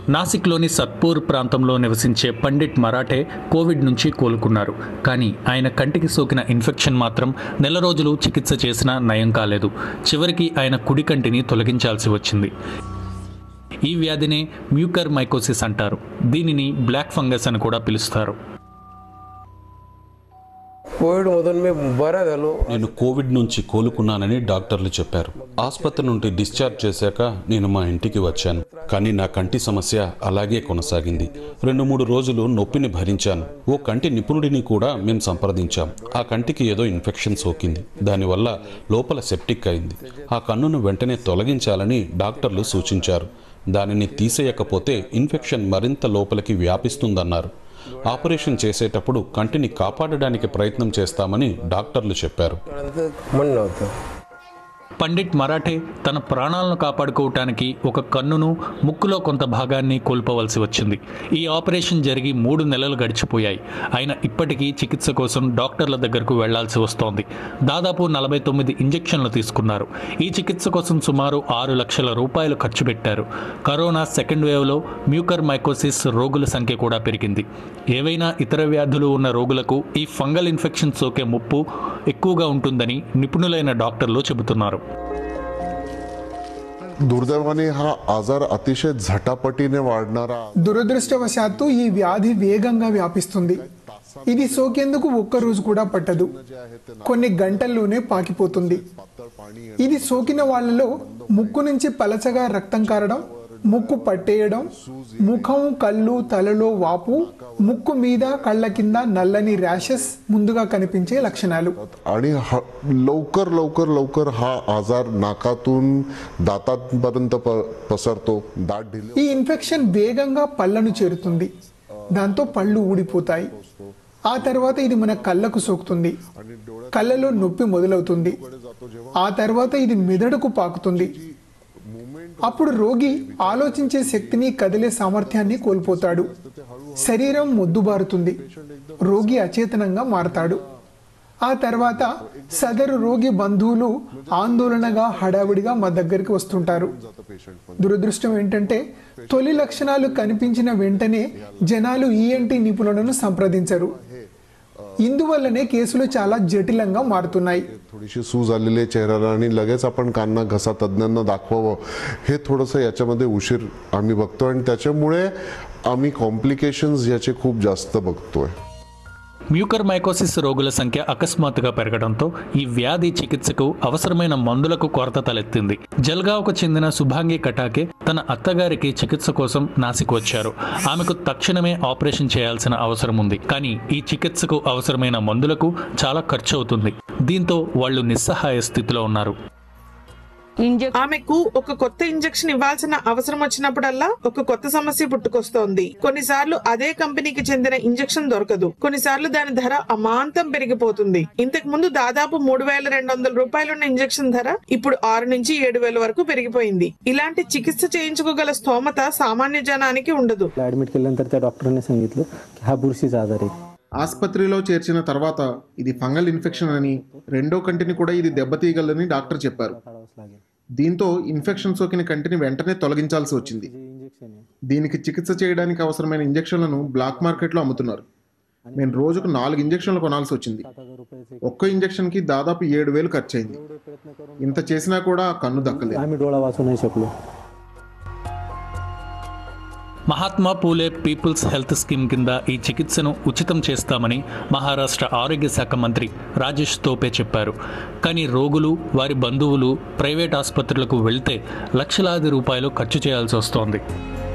నాసిక్లోని సత్పూర్ ప్రాంతంలో నివసించే పండిట్ మరాఠే కోవిడ్ నుంచి కోలుకున్నారు కానీ ఆయన కంటికి సోకిన ఇన్ఫెక్షన్ మాత్రం నెల రోజులు చికిత్స చేసినా నయం కాలేదు చివరికి ఆయన కుడి కంటిని తొలగించాల్సి వచ్చింది ఈ వ్యాధినే మ్యూకర్ మైకోసిస్ అంటారు దీనిని బ్లాక్ ఫంగస్ అని కూడా పిలుస్తారు कोविड मधून मी बरा झालो నేను కోవిడ్ నుంచి కోలుకున్నానని డాక్టర్లు చెప్పారు ఆసుపత్రి నుండి డిశ్చార్జ్ చేశాక నేను మా ఇంటికి వచ్చాను కానీ నా కంటి సమస్య అలాగే కొనసాగింది రెండు మూడు రోజులు నొప్పిని భరించాను ఓ కంటి నిపుణుడిని కూడా మేము సంప్రదించాం ఆ కంటికి ఏదో ఇన్ఫెక్షన్ సోకింది దానివల్ల లోపల సెప్టిక్ అయింది ఆ కన్నును వెంటనే తొలగించాలని డాక్టర్లు సూచించారు దానిని తీసేయకపోతే ఇన్ఫెక్షన్ మరింత లోపలికి వ్యాపిస్తుందన్నారు ఆపరేషన్ చేసేటప్పుడు కంటిని కాపాడడానికి ప్రయత్నం చేస్తామని డాక్టర్లు చెప్పారు म्हणणं होतं పండిట్ మరాఠే తన ప్రాణాలను కాపాడుకోవటానికి ఒక కన్నును ముక్కులో కొంత భాగాన్ని కోల్పోవలసి వచ్చింది ఈ ఆపరేషన్ జరిగి మూడు నెలలు గడిచిపోయాయి ఆయన ఇప్పటికీ చికిత్స కోసం డాక్టర్ల దగ్గరకు వెళ్లాల్సి వస్తోంది దాదాపు నలభై తొమ్మిది ఇంజెక్షన్లు తీసుకున్నారు ఈ చికిత్స కోసం సుమారు ఆరు లక్షల రూపాయలు ఖర్చు పెట్టారు కరోనా సెకండ్ వేవ్లో మ్యూకర్ మైకోసిస్ రోగుల సంఖ్య కూడా పెరిగింది ఏవైనా ఇతర వ్యాధులు ఉన్న రోగులకు ఈ ఫంగల్ ఇన్ఫెక్షన్ సోకే ముప్పు ఎక్కువగా ఉంటుందని నిపుణులైన డాక్టర్లు చెబుతున్నారు दुर्दैवाने हा आजार अतिशय झटापटीने वाढणारा దురదృష్టవశాత్తు ఈ వ్యాధి వేగంగా వ్యాపిస్తుంది ఇది సోకేందుకు ఒక్క రోజు కూడా పట్టదు కొన్ని గంటల్లోనే పాకిపోతుంది ఇది సోకిన వాళ్ళలో ముక్కు నుంచి పలచగా రక్తం కారడం ముక్కు పట్టేయడం ముఖం కళ్ళు తలలో వాపు ముక్కు మీద కళ్ళ కింద నల్లని ర్యాషెస్ ముందుగా కనిపించే లక్షణాలు आणि ह- लवकर लवकर लवकर हा आजार नाकातून दातांपर्यंत प- पसरतो दाट ढिले ఈ ఇన్ఫెక్షన్ వేగంగా పళ్ళను చేరుతుంది దాంతో పళ్ళు ఊడిపోతాయి ఆ తర్వాత ఇది మన కళ్ళకు సోకుతుంది కళ్ళలో నొప్పి మొదలవుతుంది ఆ తర్వాత ఇది మెదడుకు పాకుతుంది అప్పుడు రోగి ఆలోచించే శక్తిని కదిలే సామర్థ్యాన్ని కోల్పోతాడు శరీరం మొద్దుబారుతుంది రోగి అచేతనంగా మారతాడు ఆ తర్వాత సదరు రోగి బంధువులు ఆందోళనగా హడావిడిగా మా దగ్గరికి వస్తుంటారు దురదృష్టం ఏంటంటే తొలి లక్షణాలు కనిపించిన వెంటనే జనాలు ఈఎన్టీ నిపుణులను సంప్రదించరు ఇందువల్లనే కేసులు చాలా జటిలంగా మారుతున్నాయి थोडीशी सूज आलेली आहे चेहऱ्याला आणि लगेच आपण कांना घसा तज्ज्ञांना दाखवावं हे थोडंसं याच्यामध्ये उशीर आम्ही बघतो आणि त्याच्यामुळे आम्ही कॉम्प्लिकेशन्स याचे खूप जास्त बघतोय మ్యూకర్ మైకోసిస్ రోగుల సంఖ్య అకస్మాత్తుగా పెరగడంతో ఈ వ్యాధి చికిత్సకు అవసరమైన మందులకు కొరత తలెత్తింది జల్గావ్కు చెందిన సుభాంగి కటాకే తన అత్తగారికి చికిత్స కోసం నాసిక్ వచ్చారు ఆమెకు తక్షణమే ఆపరేషన్ చేయాల్సిన అవసరం ఉంది కానీ ఈ చికిత్సకు అవసరమైన మందులకు చాలా ఖర్చు అవుతుంది దీంతో వాళ్ళు నిస్సహాయ స్థితిలో ఉన్నారు ఆమెకు ఒక కొత్త ఇంజెక్షన్ ఇవ్వాల్సిన అవసరం వచ్చినప్పుడల్లా ఒక కొత్త సమస్య పుట్టుకొస్తోంది కొన్నిసార్లు అదే కంపెనీకి చెందిన ఇంజెక్షన్ దొరకదు కొన్నిసార్లు దాని ధర అమాంతం పెరిగిపోతుంది ఇంతకు ముందు దాదాపు మూడు వేల రెండు వందల రూపాయలున్న ఇంజెక్షన్ ధర ఇప్పుడు ఆరు నుంచి ఏడు వేల వరకు పెరిగిపోయింది ఇలాంటి చికిత్స చేయించుకోగల స్తోమత సామాన్య జనానికి ఉండదు ॲडमिट केल्यानंतर त्या डॉक्टरांनी सांगितलं की हा बुरशीचा आजार आहे ఆసుపత్రిలో చేర్చిన తర్వాత ఇది ఫంగల్ ఇన్ఫెక్షన్ అని రెండో కంటిని కూడా ఇది దెబ్బతీయగలదని డాక్టర్ చెప్పారు దీంతో ఇన్ఫెక్షన్ సోకిన కంటిని వెంటనే తొలగించాల్సి వచ్చింది దీనికి చికిత్స చేయడానికి అవసరమైన ఇంజెక్షన్లను బ్లాక్ మార్కెట్లో అమ్ముతున్నారు నేను రోజుకు నాలుగు ఇంజెక్షన్లు కొనాల్సి వచ్చింది ఒక్క ఇంజెక్షన్కి దాదాపు ఏడు వేలు ఖర్చు అయింది ఇంత చేసినా కూడా ఆ కన్ను దక్కలేదు आम्ही डोळा वाचू नाही शकलो Mahatma Phule people's health scheme కింద ఈ చికిత్సను ఉచితం చేస్తామని మహారాష్ట్ర ఆరోగ్య శాఖ మంత్రి రాజేష్ తోపే చెప్పారు కానీ రోగులు వారి బంధువులు ప్రైవేట్ ఆసుపత్రులకు వెళ్తే లక్షలాది రూపాయలు ఖర్చు చేయాల్సి వస్తోంది